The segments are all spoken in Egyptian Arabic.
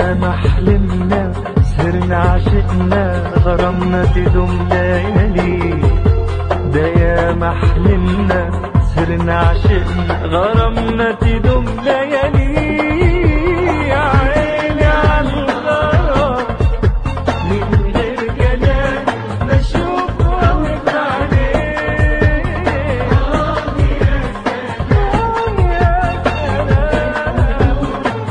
يا محلمنا سهرنا عشقنا غرامنا تدوم ليالي ده يا محلمنا سهرنا عشقنا غرامنا تدوم ليالي يا عيني عالغرام من غير كلام بشوف وأموت عليه يا سلام يا سلام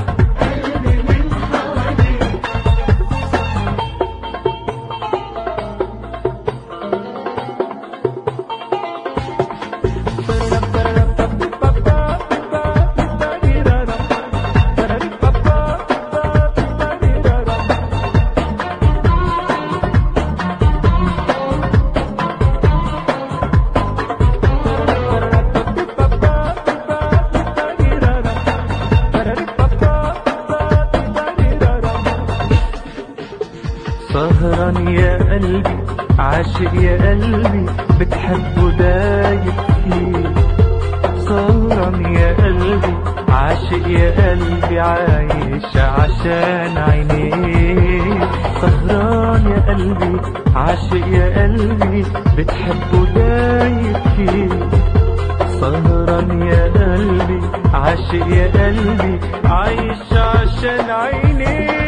سهران يا قلبي عاشق يا قلبي بتحبه دايب فيه سهران يا قلبي عاشق يا قلبي عايش عشان عينيه سهران يا قلبي عاشق يا قلبي بتحبه دايب فيه سهران يا قلبي عاشق يا قلبي عايش عشان عينيه